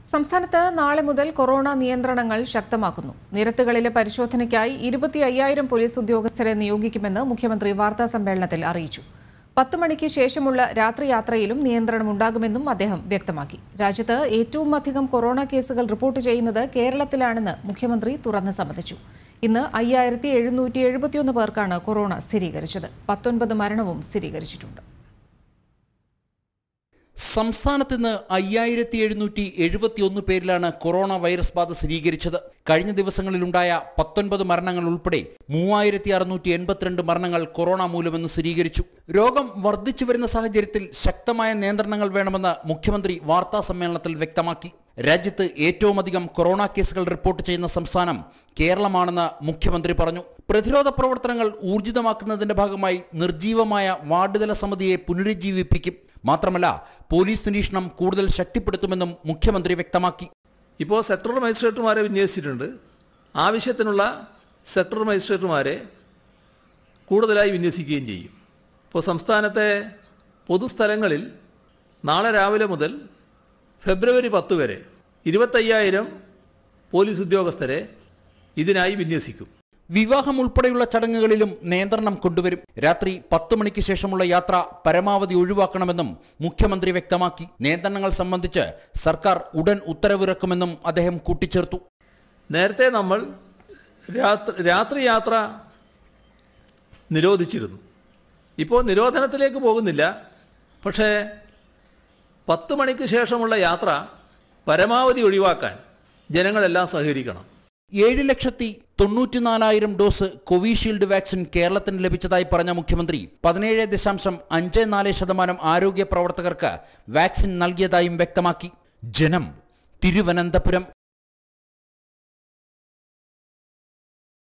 സംസ്ഥാനത്ത് നാളെ മുതൽ കൊറോണ നിയന്ത്രണങ്ങൾ ശക്തമാക്കുന്നു നിരത്തുകളിലെ പരിശോധനയ്ക്കായി ഇരുപത്തി അയ്യായിരം പോലീസ് ഉദ്യോഗസ്ഥരെ നിയോഗിക്കുമെന്ന് മുഖ്യമന്ത്രി വാർത്താ സമ്മേളനത്തിൽ അറിയിച്ചു പത്ത് മണിക്ക് ശേഷമുള്ള രാത്രി യാത്രയിലും നിയന്ത്രണമുണ്ടാകുമെന്നും അദ്ദേഹം വ്യക്തമാക്കി രാജ്യത്ത് ഏറ്റവും അധികം കൊറോണ കേസുകൾ റിപ്പോർട്ട് ചെയ്യുന്നത് കേരളത്തിലാണെന്ന് മുഖ്യമന്ത്രി തുറന്ന് സമ്മതിച്ചു ഇന്ന് അയ്യായിരത്തി എഴുന്നൂറ്റി എഴുപത്തിയൊന്ന് പേർക്കാണ് കൊറോണ സ്ഥിരീകരിച്ചത് പത്തൊൻപത് മരണവും സ്ഥിരീകരിച്ചിട്ടുണ്ട് സംസ്ഥാനത്ത് ഇന്ന് അയ്യായിരത്തി എഴുന്നൂറ്റി എഴുപത്തിയൊന്ന് പേരിലാണ് കൊറോണ വൈറസ് ബാധ സ്ഥിരീകരിച്ചത് കഴിഞ്ഞ ദിവസങ്ങളിലുണ്ടായ പത്തൊൻപത് മരണങ്ങൾ ഉൾപ്പെടെ മൂവായിരത്തി അറുന്നൂറ്റി എൺപത്തിരണ്ട് മരണങ്ങൾ കൊറോണ മൂലമെന്ന് സ്ഥിരീകരിച്ചു രോഗം വർദ്ധിച്ചു വരുന്ന സാഹചര്യത്തിൽ ശക്തമായ നിയന്ത്രണങ്ങൾ വേണമെന്ന് മുഖ്യമന്ത്രി വാർത്താ സമ്മേളനത്തിൽ വ്യക്തമാക്കി രാജ്യത്ത് ഏറ്റവും അധികം കൊറോണ കേസുകൾ റിപ്പോർട്ട് ചെയ്യുന്ന സംസ്ഥാനം കേരളമാണെന്ന് മുഖ്യമന്ത്രി പറഞ്ഞു പ്രതിരോധ പ്രവർത്തനങ്ങൾ ഊർജിതമാക്കുന്നതിന്റെ ഭാഗമായി നിർജീവമായ വാർഡുതല സമിതിയെ പുനരുജ്ജീവിപ്പിക്കും മാത്രമല്ല പോലീസ് നിരീക്ഷണം കൂടുതൽ ശക്തിപ്പെടുത്തുമെന്നും മുഖ്യമന്ത്രി വ്യക്തമാക്കി ഇപ്പോൾ സെക്ടറൽ മജിസ്ട്രേറ്റുമാരെ വിന്യസിച്ചിട്ടുണ്ട് ആവശ്യത്തിനുള്ള സെക്ടറൽ മജിസ്ട്രേറ്റുമാരെ കൂടുതലായി വിന്യസിക്കുകയും ചെയ്യും ഇപ്പോൾ സംസ്ഥാനത്തെ പൊതുസ്ഥലങ്ങളിൽ നാളെ രാവിലെ മുതൽ ഫെബ്രുവരി പത്ത് വരെ ഇരുപത്തയ്യായിരം പോലീസ് ഉദ്യോഗസ്ഥരെ ഇതിനായി വിന്യസിക്കും വിവാഹം ഉൾപ്പെടെയുള്ള ചടങ്ങുകളിലും നിയന്ത്രണം കൊണ്ടുവരും രാത്രി പത്ത് മണിക്ക് ശേഷമുള്ള യാത്ര പരമാവധി ഒഴിവാക്കണമെന്നും മുഖ്യമന്ത്രി വ്യക്തമാക്കി നിയന്ത്രണങ്ങൾ സംബന്ധിച്ച് സർക്കാർ ഉടൻ ഉത്തരവിറക്കുമെന്നും അദ്ദേഹം കൂട്ടിച്ചേർത്തു നേരത്തെ നമ്മൾ രാത്രി രാത്രി യാത്ര നിരോധിച്ചിരുന്നു ഇപ്പോൾ നിരോധനത്തിലേക്ക് പോകുന്നില്ല പക്ഷേ പത്ത് മണിക്ക് ശേഷമുള്ള യാത്ര പരമാവധി ഒഴിവാക്കാൻ ജനങ്ങളെല്ലാം സഹകരിക്കണം ഏഴ് ലക്ഷത്തി തൊണ്ണൂറ്റിനാലായിരം ഡോസ് കോവിഷീൽഡ് വാക്സിൻ കേരളത്തിന് ലഭിച്ചതായി പറഞ്ഞ മുഖ്യമന്ത്രി പതിനേഴ് ദശാംശം അഞ്ച് നാല് ശതമാനം ആരോഗ്യ പ്രവർത്തകർക്ക് വാക്സിൻ നൽകിയതായും വ്യക്തമാക്കി ജനം തിരുവനന്തപുരം